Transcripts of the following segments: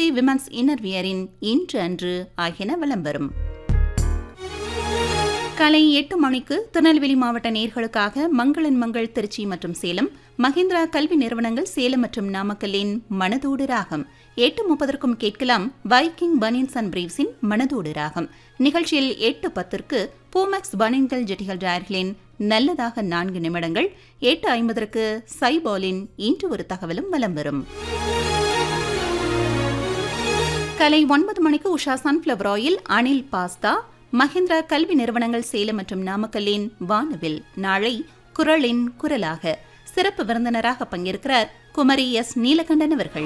women's இன்னர்வியரின் இன்று அன்று ஆகியன விளம்பரம் காலை எட்டு மணிக்கு திருநெல்வேலி மாவட்ட நேர்களுக்காக மங்களன் மங்கள் திருச்சி மற்றும் சேலம் மஹிந்திரா கல்வி நிறுவனங்கள் சேலம் மற்றும் நாமக்கல்லின் மனதோடு ராகம் எட்டு முப்பதற்கும் கேட்கலாம் வைக்கிங் பனின்ஸ் அண்ட் பிரீவ்ஸின் மனதோடு ராகம் நிகழ்ச்சியில் எட்டு பத்திற்கு பூமேக்ஸ் பனின்கள் ஜெட்டிகள் டயர்களின் நல்லதாக நான்கு நிமிடங்கள் எட்டு ஐம்பதற்கு சைபாலின் இன்று ஒரு தகவலும் வலம் வரும் கலை ஒன்பது மணிக்கு Usha sunflower oil Anil pasta Mahindra கல்வி நிறுவனங்கள் சேலம் மற்றும் நாமக்கல்லின் வானவில் நாளை குரலின் குரலாக சிறப்பு விருந்தினராக பங்கேற்கிறார் குமரி எஸ் நீலகண்டன் அவர்கள்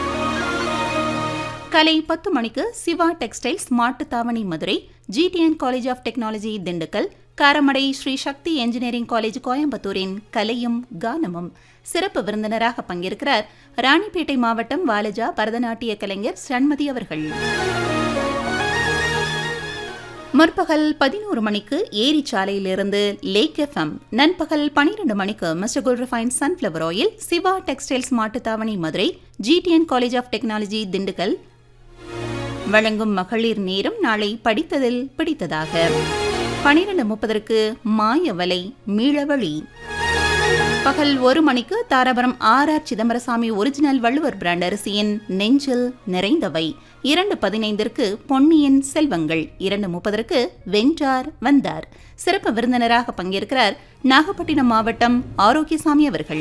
கலை பத்து மணிக்கு Siva textiles Mattuthavani Madurai GTN college of technology Dindigul Karamadai Sri Sakthi engineering college கோயம்புத்தூரின் கலையும் கானமும் சிறப்பு விருந்தினராக பங்கேற்கிறார் ராணிப்பேட்டை மாவட்டம் வாலஜா பரதநாட்டிய கலைஞர் சண்மதி அவர்கள் முற்பகல் பதினோரு மணிக்கு ஏரி சாலையிலிருந்து லேக் எஃப்எம் நண்பகல் பனிரெண்டு மணிக்கு mister gold refine sunflower oil Siva textiles Mattuthavani Madurai GTN college of technology Dindigul வழங்கும் மகளிர் நேரம் நாளை படித்ததில் பிடித்ததாக பனிரெண்டு முப்பதற்கு மாயவலை மீளவழி பகல் ஒரு மணிக்கு Dharapuram R R Chidambarasamy original Valluvar brand அரிசியின் நெஞ்சில் நிறைந்தவை இரண்டு பதினைந்திற்கு பொன்னியின் செல்வங்கள் இரண்டு முப்பதற்கு வென்றார் வந்தார் சிறப்பு விருந்தினராக பங்கேற்கிறார் நாகப்பட்டினம் மாவட்டம் ஆரோக்கியசாமி அவர்கள்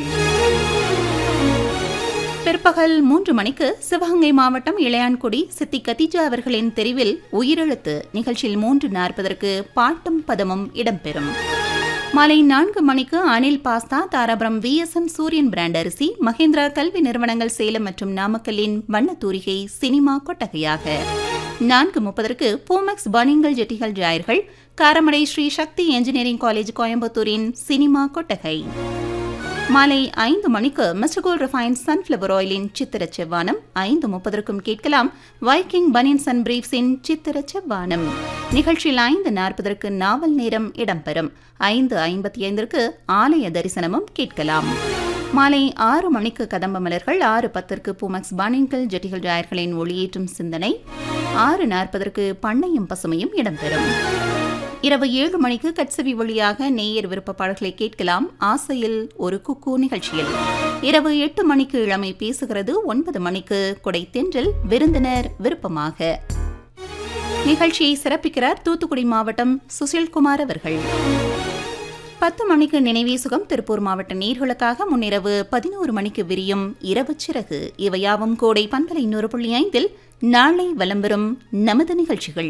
பிற்பகல் மூன்று மணிக்கு சிவகங்கை மாவட்டம் இளையான்குடி சித்தி கத்திஜா அவர்களின் தெரிவில் உயிரெழுத்து நிகழ்ச்சியில் மூன்று நாற்பதற்கு பாட்டும் பதமும் இடம்பெறும் மாலை நான்கு மணிக்கு Anil pasta Dharapuram VSN Suriyan brand அரிசி மஹிந்திரா கல்வி நிறுவனங்கள் சேலம் மற்றும் நாமக்கல்லின் வண்ணத்தூரிகை சினிமா கொட்டகையாக நான்கு முப்பதற்கு பூமெக்ஸ் பனிங்கள் ஜெட்டிகள் ஜாயர்கள் காரமடை ஸ்ரீ சக்தி என்ஜினியரிங் காலேஜ் கோயம்புத்தூரின் சினிமா கொட்டகை மாலை ஐந்து மணிக்கு மிஸ்டர் கோல் ரிஃபைன் சன்ஃப்ளவர் ஆயிலின் சித்திர செவ்வானம் ஐந்து முப்பதற்கும் கேட்கலாம் வைக்கிங் பனியன்ஸ் அண்ட் பிரீஃப்ஸின் சித்திர செவ்வானம் நிகழ்ச்சியில் ஐந்து நாற்பதற்கு நாவல் நேரம் இடம்பெறும் ஐந்து ஐம்பத்தி ஐந்திற்கு ஆலய தரிசனமும் கேட்கலாம் மாலை ஆறு மணிக்கு கதம்ப மலர்கள் ஆறு பத்திற்கு பூமக்ஸ் பானிங்கல் ஜெட்டிகள் ஜாயர்களின் ஒளியேற்றும் சிந்தனை ஆறு நாற்பதற்கு பண்ணையும் பசுமையும் இடம்பெறும் இரவு ஏழு மணிக்கு கட்சவி வழியாக நேயர் விருப்ப பாடல்களை கேட்கலாம் ஆசையில் ஒரு குக்கு நிகழ்ச்சியில் இரவு எட்டு மணிக்கு இளமை பேசுகிறது ஒன்பது மணிக்கு கொடை தென்றல் விருந்தினர் விருப்பமாக நிகழ்ச்சியை சிறப்பிக்கிறார் தூத்துக்குடி மாவட்டம் சுசில்குமார் அவர்கள் பத்து மணிக்கு நினைவே சுகம் திருப்பூர் மாவட்ட நீர்களுக்காக முன்னிரவு பதினோரு மணிக்கு விரியும் இரவு சிறகு இவையாவும் கோடை பண்பலை நூறு புள்ளி ஐந்தில் நாளை வலம் வரும் நமது நிகழ்ச்சிகள்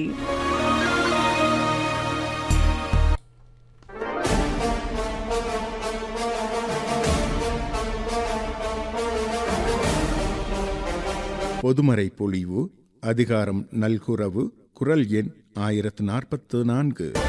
பொதுமறை பொழிவு அதிகாரம் நல்குரவு குரல் எண் ஆயிரத்து நாற்பத்து நான்கு